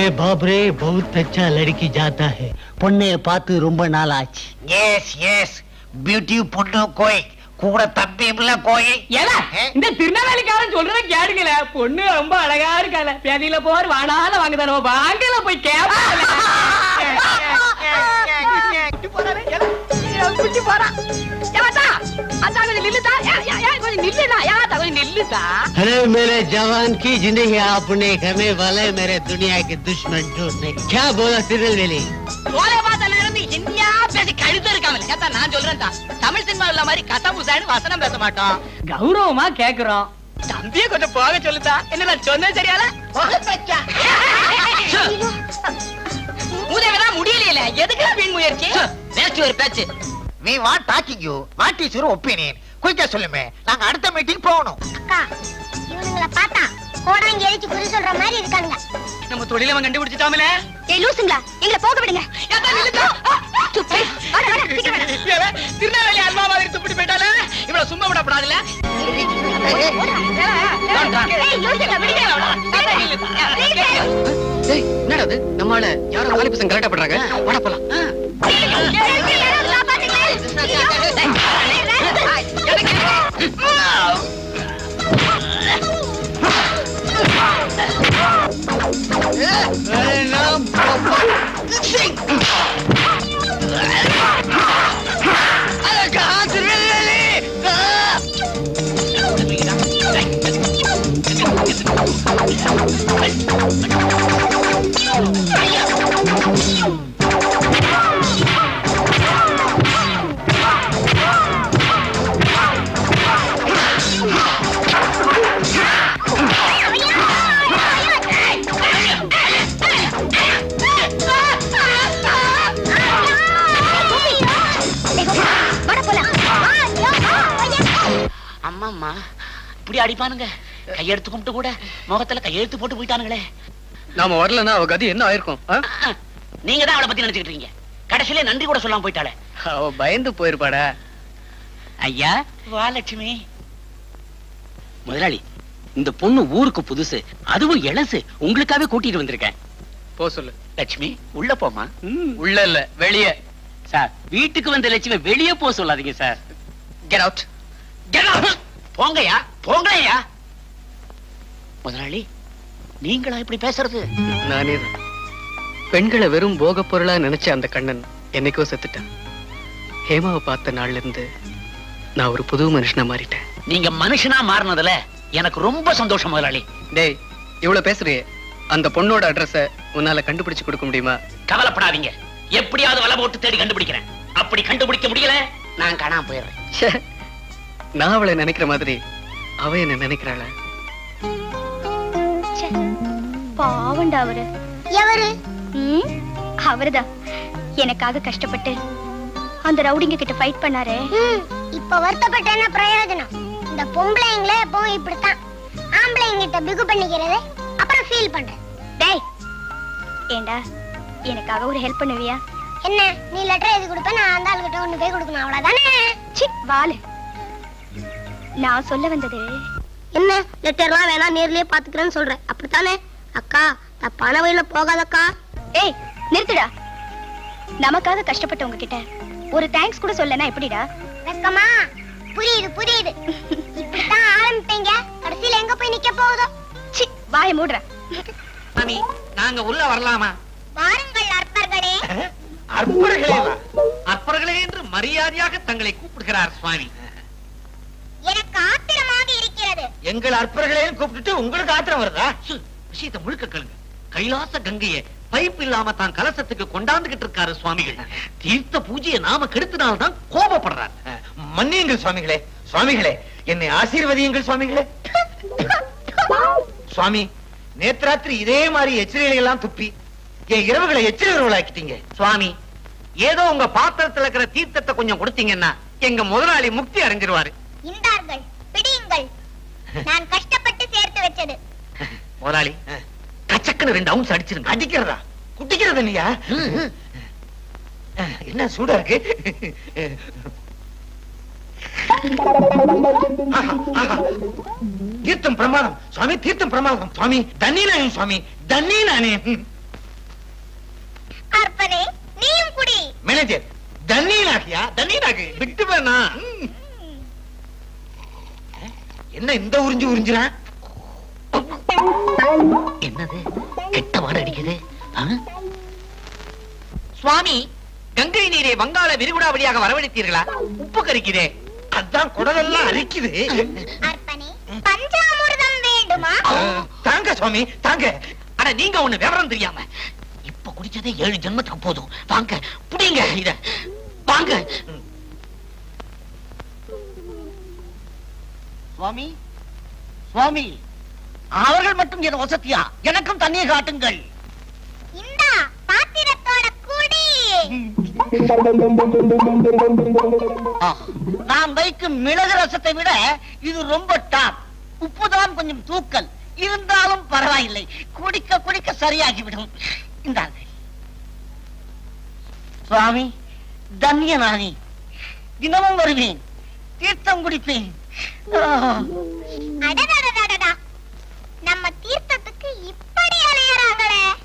Array பாப்ரே बहुत अच्छा लड़की जाता है பொண்ணைய பார்த்து ரொம்ப நாள் ஆச்சு எஸ் எஸ் பியூட்டி பொண்ணு கோய் கூட தம்பியும்ல கோய் ஏல இந்த திருநெல்வேலிக்காரன் சொல்றத கேடுங்களே பொண்ணு ரொம்ப அழகா இருக்கால பேதியில போர் வாடால வாங்க தானோ வாங்கல போய் கேப்பால குட்டி போறா ஏமாத்தா அத்தா கொஞ்சம் நில்லுதா கொஞ்சம் நில்லுதா ஏமாத்தா கொஞ்சம் நில்லுதா अरे मेरे जवान की जिंदगी आपने करने वाले मेरे दुनिया के दुश्मन ढूंढने क्या बोला तिरुनेलवेली சோலை பாத்தல இருந்து இந்தியா பேசி கழுத்து இருக்காமல் ஏத்தா நான் சொல்றேன் தான் தமிழ் சினிமா உள்ள மாதிரி கதை முசான்னு வசனம் பேச மாட்டோம் கௌரவமா கேக்குறோம் தம்பிய கொஞ்சம் போக சொல்லுதா என்ன நான் சொன்னது சரியால உதவினா முடியலையில எதுக்கு வீண் முயற்சி பேச்சு ஒரு பேச்சு நீ what talking you what is your opinion குயிக்கா சொல்லுமே நாங்க அடுத்த மீட்டிங் போகணும் அக்கா இவனுங்கள பார்த்தா கோடாங்கி எரிச்சு குறி சொல்ற மாதிரி இருக்கானுங்க நம்ம தொழில அவன் கண்டுபிடிச்சிட்டாமலே ஏய் லூசுங்களா எங்களை போக விடுங்க ஏத்தா நில்லுதா சுப்பே வர வர சீக்கிரம் வர திருநெல்வேலி அல்வா மாதிரி துப்பிட்டு போயிட்டால இவ்வளவு சும்மா விடப்படாதுல்ல ஏய் லூசுங்களா விடுங்க டேய் என்னடா அது நம்மால யாரோ வாலி பசங்க கரெக்டா பண்றாங்க வாடா போலாம் வர போலாம் அம்மாம்மா இப்படி அடிப்பானுங்க கையெடுத்து கும்பிட்டு கூட முகத்துல கையெழுத்து போட்டு போயிட்டானுங்களே நாம வரலன்னா அவ கதி என்ன ஆயிருக்கும் ஆ? நீங்க தான் அவளை பத்தி நினைச்சுக்கிட்டு இருக்கீங்க கடைசியில நன்றி கூட சொல்லாம போயிட்டாளே அவ பயந்து போயிருப்பாடா ஐயா வா லட்சுமி முதலாளி இந்த பொண்ணு ஊருக்கு புதுசு அதுவும் இளசு உங்களுக்காகவே கூட்டிட்டு வந்திருக்கேன் போ சொல்லு லட்சுமி உள்ள போமா உள்ள இல்ல வெளியே சார் வீட்டுக்கு வந்த லட்சுமி வெளியே போக சொல்லாதீங்க சார் கெட் அவுட் போங்கய்யா போங்கய்யா முதலாளி நீங்களா இப்படி பேசுறது நானே தான். பெண்களை வெறும் போக பொருளா நினைச்ச அந்த கண்ணன் என்னைக்கோ செத்துட்டான் ஹேமாவை பார்த்த நாள்ல இருந்து நான் ஒரு புது மனுஷனா மாறிட்டேன் நீங்க மனுஷனா மாறினதுல எனக்கு ரொம்ப சந்தோஷம் முதலாளி டேய் இவ்வளவு பேசுறியே அந்த பொண்ணோட அட்ரஸ உன்னால கண்டுபிடிச்சு கொடுக்க முடியுமா கவலைப்படாதீங்க எப்படியாவது வலை போட்டு தேடி கண்டுபிடிக்கிறேன் அப்படி கண்டுபிடிக்க முடியல நான் காணாம போயிடுறேன் ச்சே, நான் அவளை நினைக்கிற மாதிரி அவ என்ன நினைக்கிறாள பாவண்டா அவரு எவரு அவருதான் எனக்காக கஷ்டப்பட்டு அந்த ரவுடிங்க கிட்ட ஃபைட் பண்ணாரே இப்ப வருத்தப்பட்ட என்ன பிரயோஜனம் இந்த பொம்பளைங்களே எப்பவும் இப்படித்தான் ஆம்பளைங்க கிட்ட பிகு பண்ணிக்கிறது அப்புறம் ஃபீல் பண்றேன் டேய் ஏண்டா எனக்காக ஒரு ஹெல்ப் பண்ணுவியா என்ன நீ லெட்டர் எழுதி கொடுப்ப நான் அந்த ஆளுகிட்ட ஒண்ணு போய் கொடுக்கணும் அவ்வளவுதானே சி வாலு நான் சொல்ல வந்தது என்ன லெட்டர்லாம் வேணா நேர்லயே பாத்துக்கிறேன்னு சொல்றேன் அப்படித்தானே அக்கா தப்பான வழியில போகாதக்கா ஏய் நிறுத்துடா நமக்காக கஷ்டப்பட்டவங்க கிட்ட ஒரு தேங்க்ஸ் கூட சொல்லனா எப்படிடா வெக்கமா புரியுது புரியுது இப்படித்தான் ஆரம்பிப்பீங்க கடைசியில எங்க போய் நிக்க போகுதோ சி வாயை மூடுற மாமி நாங்க உள்ள வரலாமா வாருங்கள் அற்பர்களே அற்பர்களே அற்பர்களே என்று மரியாதையாக தங்களை கூப்பிடுகிறார் சுவாமி எனக்கு ஆத்திரமாக இருக்கிறது எங்கள் அற்பர்களையும் கூப்பிட்டுட்டு உங்களுக்கு ஆத்திரம் வருதா சு, விஷயத்தை முழுக்க கேளுங்க கைலாச கங்கைய பைப் இல்லாம தான் கலசத்துக்கு கொண்டாந்துகிட்டு இருக்காரு சுவாமிகள் தீர்த்த பூஜையை நாம கெடுத்தனால்தான் கோபப்படுறார் மன்னியுங்கள் சுவாமிகளே சுவாமிகளே என்னை ஆசீர்வதியுங்கள் சுவாமிகளே சுவாமி நேத்து ராத்திரி இதே மாதிரி எச்சரிகளை எல்லாம் துப்பி என் இரவுகளை எச்சரிவர்களாக்கிட்டீங்க சுவாமி ஏதோ உங்க பாத்திரத்துல இருக்கிற தீர்த்தத்தை கொஞ்சம் கொடுத்தீங்கன்னா எங்க முதலாளி முக்தி அடைஞ்சிருவாரு இந்தார்கள் பிடியுங்கள் நான் கஷ்டப்பட்டு சேர்த்து வச்சது முதலாளி கச்சக்குன்னு ரெண்டு அவுன்ஸ் அடிச்சிருங்க அடிக்கிறதா குட்டிக்கிறது இல்லையா என்ன சூடா இருக்கு ஆஹா, ஆஹா. தீர்த்தம் பிரமாதம் சுவாமி தீர்த்தம் பிரமாதம் சுவாமி தண்ணி நானே சுவாமி தண்ணி நானே மேனேஜர் தண்ணீனாக்கியா தண்ணீனாக்கு விட்டு வேணா என்ன இந்த உறிஞ்சு உறிஞ்சுறான் என்னது கெட்ட வாட அடிக்குது ஆ? சுவாமி கங்கை நீரை வங்காள விரிகுடா வழியாக வரவழைத்தீர்களா உப்பு கரிக்குதே அதான் குடலெல்லாம் அரிக்குது அர்ப்பணி பஞ்சாமிர்தம் வேண்டுமா தாங்க சுவாமி தாங்க அட நீங்க ஒண்ணு விவரம் தெரியாம இப்ப குடிச்சதே ஏழு ஜென்மத்துக்கு போதும் வாங்க புடிங்க இத வாங்க சுவாமி சுவாமி அவர்கள் மட்டும் என் வசதியா எனக்கும் தண்ணியை காட்டுங்கள் இந்தா பாத்திரத்தோட குடி நான் வைக்கும் மிளகு ரசத்தை விட இது ரொம்ப டாப் உப்புதான் கொஞ்சம் தூக்கல் இருந்தாலும் பரவாயில்லை குடிக்க குடிக்க சரியாகிவிடும் இந்தாங்க சுவாமி தன்யனானி தினமும் வருவேன் தீர்த்தம் குடிப்பேன் ஆ. அடடடடடடா நம்ம தீர்த்தத்துக்கு இப்படி அலையறாங்களே